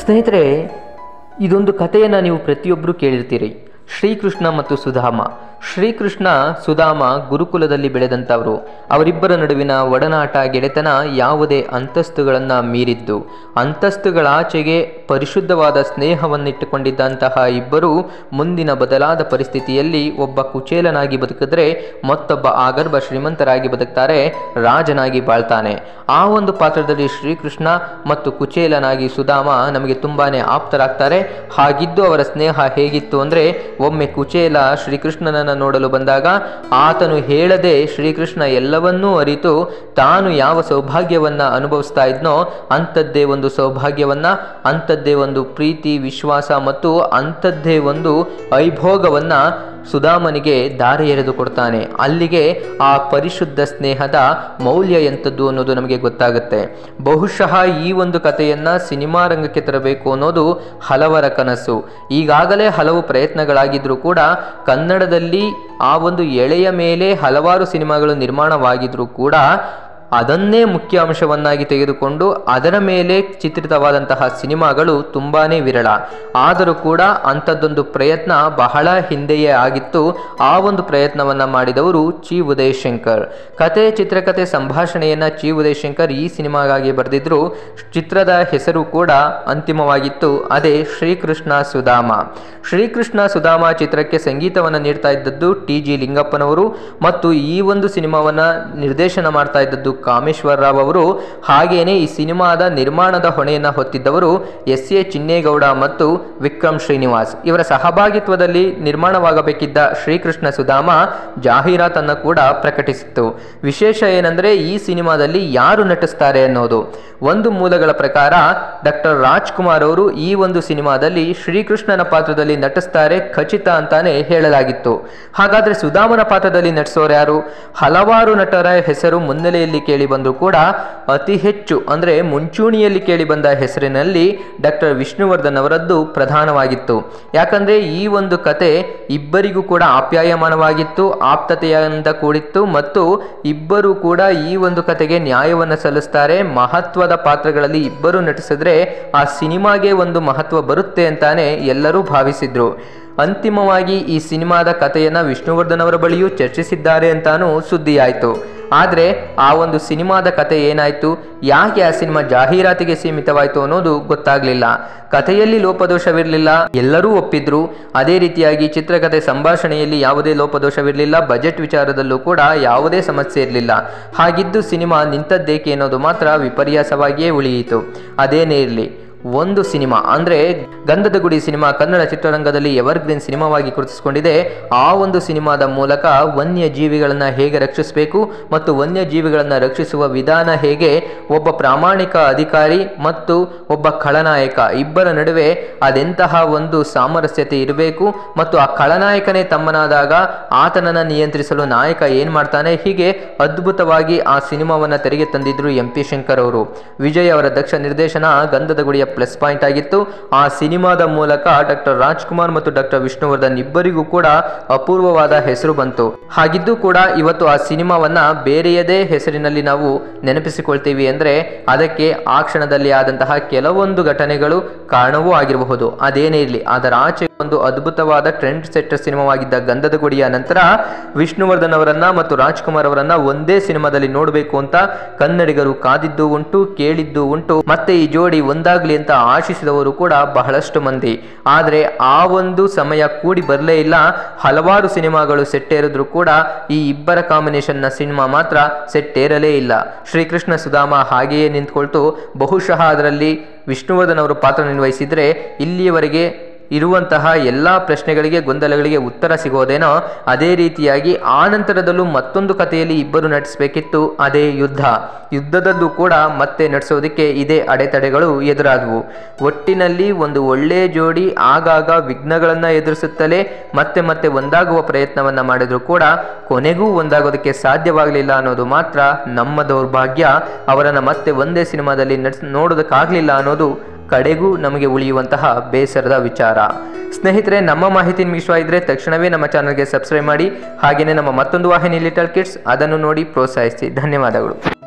ಸ್ನೇಹಿತರೆ ಇದೊಂದು ಕಥೆಯನ್ನು ನೀವು ಪ್ರತಿಯೊಬ್ಬರು ಕೇಳಿರ್ತೀರಿ ಶ್ರೀಕೃಷ್ಣ ಮತ್ತು ಸುಧಾಮ ಶ್ರೀಕೃಷ್ಣ ಸುಧಾಮ ಗುರುಕುಲದಲ್ಲಿ ಬೆಳೆದಂಥವರು ಅವರಿಬ್ಬರ ನಡುವಿನ ಒಡನಾಟ ಗೆಳೆತನ ಯಾವುದೇ ಅಂತಸ್ತುಗಳನ್ನು ಮೀರಿದ್ದು ಅಂತಸ್ತುಗಳಾಚೆಗೆ ಪರಿಶುದ್ಧವಾದ ಸ್ನೇಹವನ್ನಿಟ್ಟುಕೊಂಡಿದ್ದಂತಹ ಇಬ್ಬರು ಮುಂದಿನ ಬದಲಾದ ಪರಿಸ್ಥಿತಿಯಲ್ಲಿ ಒಬ್ಬ ಕುಚೇಲನಾಗಿ ಬದುಕಿದ್ರೆ ಮತ್ತೊಬ್ಬ ಆಗರ್ಭ ಶ್ರೀಮಂತರಾಗಿ ಬದುಕ್ತಾರೆ ರಾಜನಾಗಿ ಬಾಳ್ತಾನೆ ಆ ಒಂದು ಪಾತ್ರದಲ್ಲಿ ಶ್ರೀಕೃಷ್ಣ ಮತ್ತು ಕುಚೇಲನಾಗಿ ಸುಧಾಮ ನಮಗೆ ತುಂಬಾನೇ ಆಪ್ತರಾಗ್ತಾರೆ ಹಾಗಿದ್ದು ಅವರ ಸ್ನೇಹ ಹೇಗಿತ್ತು ಅಂದರೆ ಒಮ್ಮೆ ಕುಚೇಲ ಶ್ರೀಕೃಷ್ಣನನ್ನು ನೋಡಲು ಬಂದಾಗ ಆತನು ಹೇಳದೆ ಶ್ರೀಕೃಷ್ಣ ಎಲ್ಲವನ್ನೂ ಅರಿತು ತಾನು ಯಾವ ಸೌಭಾಗ್ಯವನ್ನ ಅನುಭವಿಸ್ತಾ ಇದ್ನೋ ಅಂಥದ್ದೇ ಒಂದು ಸೌಭಾಗ್ಯವನ್ನ ಅಂಥದ್ದೇ ಒಂದು ಪ್ರೀತಿ ವಿಶ್ವಾಸ ಮತ್ತು ಅಂಥದ್ದೇ ಒಂದು ವೈಭೋಗವನ್ನ ಸುಧಾಮನಿಗೆ ದಾರಿ ಎರೆದು ಕೊಡ್ತಾನೆ ಅಲ್ಲಿಗೆ ಆ ಪರಿಶುದ್ಧ ಸ್ನೇಹದ ಮೌಲ್ಯ ಎಂಥದ್ದು ಅನ್ನೋದು ನಮಗೆ ಗೊತ್ತಾಗುತ್ತೆ ಬಹುಶಃ ಈ ಒಂದು ಕಥೆಯನ್ನ ಸಿನಿಮಾ ರಂಗಕ್ಕೆ ತರಬೇಕು ಅನ್ನೋದು ಹಲವರ ಕನಸು ಈಗಾಗಲೇ ಹಲವು ಪ್ರಯತ್ನಗಳಾಗಿದ್ರೂ ಕೂಡ ಕನ್ನಡದಲ್ಲಿ ಆ ಒಂದು ಎಳೆಯ ಮೇಲೆ ಹಲವಾರು ಸಿನಿಮಾಗಳು ನಿರ್ಮಾಣವಾಗಿದ್ರೂ ಕೂಡ ಅದನ್ನೇ ಮುಖ್ಯ ಅಂಶವನ್ನಾಗಿ ತೆಗೆದುಕೊಂಡು ಅದರ ಮೇಲೆ ಚಿತ್ರಿತವಾದಂತಹ ಸಿನಿಮಾಗಳು ತುಂಬಾನೇ ವಿರಳ ಆದರೂ ಕೂಡ ಅಂಥದ್ದೊಂದು ಪ್ರಯತ್ನ ಬಹಳ ಹಿಂದೆಯೇ ಆಗಿತ್ತು ಆ ಒಂದು ಪ್ರಯತ್ನವನ್ನ ಮಾಡಿದವರು ಚಿ ಉದಯ್ ಶಂಕರ್ ಕತೆ ಚಿತ್ರಕಥೆ ಸಂಭಾಷಣೆಯನ್ನ ಚಿ ಉದಯ್ ಶಂಕರ್ ಈ ಸಿನಿಮಾಗಾಗಿ ಬರೆದಿದ್ರು ಚಿತ್ರದ ಹೆಸರು ಕೂಡ ಅಂತಿಮವಾಗಿತ್ತು ಅದೇ ಶ್ರೀಕೃಷ್ಣ ಸುಧಾಮ ಶ್ರೀಕೃಷ್ಣ ಸುಧಾಮ ಚಿತ್ರಕ್ಕೆ ಸಂಗೀತವನ್ನು ನೀಡ್ತಾ ಇದ್ದದ್ದು ಟಿ ಜಿ ಲಿಂಗಪ್ಪನವರು ಮತ್ತು ಈ ಒಂದು ಸಿನಿಮಾವನ್ನ ನಿರ್ದೇಶನ ಮಾಡ್ತಾ ಇದ್ದದ್ದು ಕಾಮೇಶ್ವರ ರಾವ್ ಅವರು ಹಾಗೇನೆ ಈ ಸಿನಿಮಾದ ನಿರ್ಮಾಣದ ಹೊಣೆಯನ್ನು ಹೊತ್ತಿದ್ದವರು ಎಸ್ ಎ ಚಿನ್ನೇಗೌಡ ಮತ್ತು ವಿಕ್ರಮ್ ಶ್ರೀನಿವಾಸ್ ಇವರ ಸಹಭಾಗಿತ್ವದಲ್ಲಿ ನಿರ್ಮಾಣವಾಗಬೇಕಿದ್ದ ಶ್ರೀಕೃಷ್ಣ ಸುಧಾಮ ಜಾಹೀರಾತನ್ನು ಕೂಡ ಪ್ರಕಟಿಸಿತ್ತು ವಿಶೇಷ ಏನಂದ್ರೆ ಈ ಸಿನಿಮಾದಲ್ಲಿ ಯಾರು ನಟಿಸ್ತಾರೆ ಅನ್ನೋದು ಒಂದು ಮೂಲಗಳ ಪ್ರಕಾರ ಡಾಕ್ಟರ್ ರಾಜ್ಕುಮಾರ್ ಅವರು ಈ ಒಂದು ಸಿನಿಮಾದಲ್ಲಿ ಶ್ರೀಕೃಷ್ಣನ ಪಾತ್ರದಲ್ಲಿ ನಟಿಸ್ತಾರೆ ಖಚಿತ ಅಂತಾನೆ ಹೇಳಲಾಗಿತ್ತು ಹಾಗಾದ್ರೆ ಸುಧಾಮನ ಪಾತ್ರದಲ್ಲಿ ನಟಿಸೋರು ಯಾರು ಹಲವಾರು ನಟರ ಹೆಸರು ಮುನ್ನೆಲೆಯಲ್ಲಿ ಕೇಳಿ ಬಂದರೂ ಕೂಡ ಅತಿ ಹೆಚ್ಚು ಅಂದ್ರೆ ಮುಂಚೂಣಿಯಲ್ಲಿ ಕೇಳಿ ಬಂದ ಹೆಸರಿನಲ್ಲಿ ಡಾಕ್ಟರ್ ವಿಷ್ಣುವರ್ಧನ್ ಅವರದ್ದು ಪ್ರಧಾನವಾಗಿತ್ತು ಯಾಕಂದ್ರೆ ಈ ಒಂದು ಕತೆ ಇಬ್ಬರಿಗೂ ಕೂಡ ಆಪ್ಯಾಯಮಾನವಾಗಿತ್ತು ಆಪ್ತತೆಯಿಂದ ಕೂಡಿತ್ತು ಮತ್ತು ಇಬ್ಬರು ಕೂಡ ಈ ಒಂದು ಕತೆಗೆ ನ್ಯಾಯವನ್ನು ಸಲ್ಲಿಸ್ತಾರೆ ಮಹತ್ವದ ಪಾತ್ರಗಳಲ್ಲಿ ಇಬ್ಬರು ನಟಿಸಿದ್ರೆ ಆ ಸಿನಿಮಾಗೆ ಒಂದು ಮಹತ್ವ ಬರುತ್ತೆ ಅಂತಾನೆ ಎಲ್ಲರೂ ಭಾವಿಸಿದ್ರು ಅಂತಿಮವಾಗಿ ಈ ಸಿನಿಮಾದ ಕಥೆಯನ್ನ ವಿಷ್ಣುವರ್ಧನ್ ಅವರ ಬಳಿಯೂ ಚರ್ಚಿಸಿದ್ದಾರೆ ಅಂತಾನೂ ಸುದ್ದಿಯಾಯಿತು ಆದರೆ ಆ ಒಂದು ಸಿನಿಮಾದ ಕತೆ ಏನಾಯಿತು ಯಾಕೆ ಆ ಸಿನಿಮಾ ಜಾಹೀರಾತಿಗೆ ಸೀಮಿತವಾಯಿತು ಅನ್ನೋದು ಗೊತ್ತಾಗಲಿಲ್ಲ ಕಥೆಯಲ್ಲಿ ಲೋಪದೋಷವಿರಲಿಲ್ಲ ಎಲ್ಲರೂ ಒಪ್ಪಿದ್ರು ಅದೇ ರೀತಿಯಾಗಿ ಚಿತ್ರಕಥೆ ಸಂಭಾಷಣೆಯಲ್ಲಿ ಯಾವುದೇ ಲೋಪದೋಷವಿರಲಿಲ್ಲ ಬಜೆಟ್ ವಿಚಾರದಲ್ಲೂ ಕೂಡ ಯಾವುದೇ ಸಮಸ್ಯೆ ಇರಲಿಲ್ಲ ಹಾಗಿದ್ದು ಸಿನಿಮಾ ನಿಂತದ್ದೇಕೆ ಅನ್ನೋದು ಮಾತ್ರ ವಿಪರ್ಯಾಸವಾಗಿಯೇ ಉಳಿಯಿತು ಅದೇನೇ ಇರಲಿ ಒಂದು ಸಿನಿಮಾ ಅಂದರೆ ಗಂಧದ ಗುಡಿ ಸಿನಿಮಾ ಕನ್ನಡ ಚಿತ್ರರಂಗದಲ್ಲಿ ಎವರ್ಗ್ರೀನ್ ಸಿನಿಮಾವಾಗಿ ಗುರುತಿಸಿಕೊಂಡಿದೆ ಆ ಒಂದು ಸಿನಿಮಾದ ಮೂಲಕ ವನ್ಯ ಜೀವಿಗಳನ್ನು ಹೇಗೆ ರಕ್ಷಿಸಬೇಕು ಮತ್ತು ವನ್ಯ ಜೀವಿಗಳನ್ನು ರಕ್ಷಿಸುವ ವಿಧಾನ ಹೇಗೆ ಒಬ್ಬ ಪ್ರಾಮಾಣಿಕ ಅಧಿಕಾರಿ ಮತ್ತು ಒಬ್ಬ ಖಳನಾಯಕ ಇಬ್ಬರ ನಡುವೆ ಅದೆಂತಹ ಒಂದು ಸಾಮರಸ್ಯತೆ ಇರಬೇಕು ಮತ್ತು ಆ ಖಳನಾಯಕನೇ ತಮ್ಮನಾದಾಗ ಆತನನ್ನು ನಿಯಂತ್ರಿಸಲು ನಾಯಕ ಏನು ಮಾಡ್ತಾನೆ ಹೀಗೆ ಅದ್ಭುತವಾಗಿ ಆ ಸಿನಿಮಾವನ್ನು ತೆರೆಗೆ ತಂದಿದ್ರು ಎಂ ಪಿ ಶಂಕರ್ ಅವರು ವಿಜಯ್ ಅವರ ದಕ್ಷ ನಿರ್ದೇಶನ ಗಂಧದ ಗುಡಿಯ ಪ್ಲಸ್ ಪಾಯಿಂಟ್ ಆಗಿತ್ತು ಆ ಸಿನಿಮಾದ ಮೂಲಕ ಡಾಕ್ಟರ್ ರಾಜ್ಕುಮಾರ್ ಮತ್ತು ಡಾಕ್ಟರ್ ವಿಷ್ಣುವರ್ಧನ್ ಇಬ್ಬರಿಗೂ ಕೂಡ ಅಪೂರ್ವವಾದ ಹೆಸರು ಬಂತು ಹಾಗಿದ್ದು ಕೂಡ ಇವತ್ತು ಆ ಸಿನಿಮಾವನ್ನ ಬೇರೆಯದೇ ಹೆಸರಿನಲ್ಲಿ ನಾವು ನೆನಪಿಸಿಕೊಳ್ತೀವಿ ಅಂದ್ರೆ ಅದಕ್ಕೆ ಆ ಕ್ಷಣದಲ್ಲಿ ಆದಂತಹ ಕೆಲವೊಂದು ಘಟನೆಗಳು ಕಾರಣವೂ ಆಗಿರಬಹುದು ಅದೇನೇ ಇರಲಿ ಅದರ ಆಚೆ ಒಂದು ಅದ್ಭುತವಾದ ಟ್ರೆಂಡ್ ಸೆಟ್ಟರ್ ಸಿನಿಮಾವಾಗಿದ್ದ ಗಂಧದ ಗುಡಿಯ ನಂತರ ವಿಷ್ಣುವರ್ಧನ್ ಅವರನ್ನ ಮತ್ತು ರಾಜ್ಕುಮಾರ್ ಅವರನ್ನ ಒಂದೇ ಸಿನಿಮಾದಲ್ಲಿ ನೋಡಬೇಕು ಅಂತ ಕನ್ನಡಿಗರು ಕಾದಿದ್ದು ಉಂಟು ಕೇಳಿದ್ದು ಉಂಟು ಮತ್ತೆ ಈ ಜೋಡಿ ಒಂದಾಗ್ಲಿ ಅಂತ ಆಶಿಸಿದವರು ಕೂಡ ಬಹಳಷ್ಟು ಮಂದಿ ಆದರೆ ಆ ಒಂದು ಸಮಯ ಕೂಡಿ ಬರಲೇ ಇಲ್ಲ ಹಲವಾರು ಸಿನಿಮಾಗಳು ಸೆಟ್ಟೇರಿದ್ರು ಕೂಡ ಈ ಇಬ್ಬರ ಕಾಂಬಿನೇಷನ್ನ ಸಿನಿಮಾ ಮಾತ್ರ ಸೆಟ್ಟೇರಲೇ ಇಲ್ಲ ಶ್ರೀಕೃಷ್ಣ ಸುಧಾಮ ಹಾಗೆಯೇ ನಿಂತ್ಕೊಳ್ತು ಬಹುಶಃ ಅದರಲ್ಲಿ ವಿಷ್ಣುವರ್ಧನ್ ಅವರು ಪಾತ್ರ ನಿರ್ವಹಿಸಿದ್ರೆ ಇಲ್ಲಿಯವರೆಗೆ ಇರುವಂತಹ ಎಲ್ಲ ಪ್ರಶ್ನೆಗಳಿಗೆ ಗೊಂದಲಗಳಿಗೆ ಉತ್ತರ ಸಿಗೋದೇನೋ ಅದೇ ರೀತಿಯಾಗಿ ಆ ನಂತರದಲ್ಲೂ ಮತ್ತೊಂದು ಕಥೆಯಲ್ಲಿ ಇಬ್ಬರು ನಟಿಸಬೇಕಿತ್ತು ಅದೇ ಯುದ್ಧ ಯುದ್ಧದಲ್ಲೂ ಕೂಡ ಮತ್ತೆ ನಡೆಸೋದಕ್ಕೆ ಇದೇ ಅಡೆತಡೆಗಳು ಎದುರಾದವು ಒಟ್ಟಿನಲ್ಲಿ ಒಂದು ಒಳ್ಳೆಯ ಜೋಡಿ ಆಗಾಗ ವಿಘ್ನಗಳನ್ನು ಎದುರಿಸುತ್ತಲೇ ಮತ್ತೆ ಮತ್ತೆ ಒಂದಾಗುವ ಪ್ರಯತ್ನವನ್ನು ಮಾಡಿದ್ರು ಕೂಡ ಕೊನೆಗೂ ಒಂದಾಗೋದಕ್ಕೆ ಸಾಧ್ಯವಾಗಲಿಲ್ಲ ಅನ್ನೋದು ಮಾತ್ರ ನಮ್ಮ ದೌರ್ಭಾಗ್ಯ ಅವರನ್ನು ಮತ್ತೆ ಒಂದೇ ಸಿನಿಮಾದಲ್ಲಿ ನಡ್ಸ್ ನೋಡೋದಕ್ಕಾಗಲಿಲ್ಲ ಅನ್ನೋದು ಕಡೆಗೂ ನಮಗೆ ಉಳಿಯುವಂತಹ ಬೇಸರದ ವಿಚಾರ ಸ್ನೇಹಿತರೆ ನಮ್ಮ ಮಾಹಿತಿ ನಿಮಗೆ ಇಷ್ಟ ಇದ್ರೆ ತಕ್ಷಣವೇ ನಮ್ಮ ಚಾನಲ್ಗೆ ಸಬ್ಸ್ಕ್ರೈಬ್ ಮಾಡಿ ಹಾಗೆಯೇ ನಮ್ಮ ಮತ್ತೊಂದು ವಾಹಿನಿ ಲಿಟಲ್ ಕಿಡ್ಸ್ ಅದನ್ನು ನೋಡಿ ಪ್ರೋತ್ಸಾಹಿಸಿ ಧನ್ಯವಾದಗಳು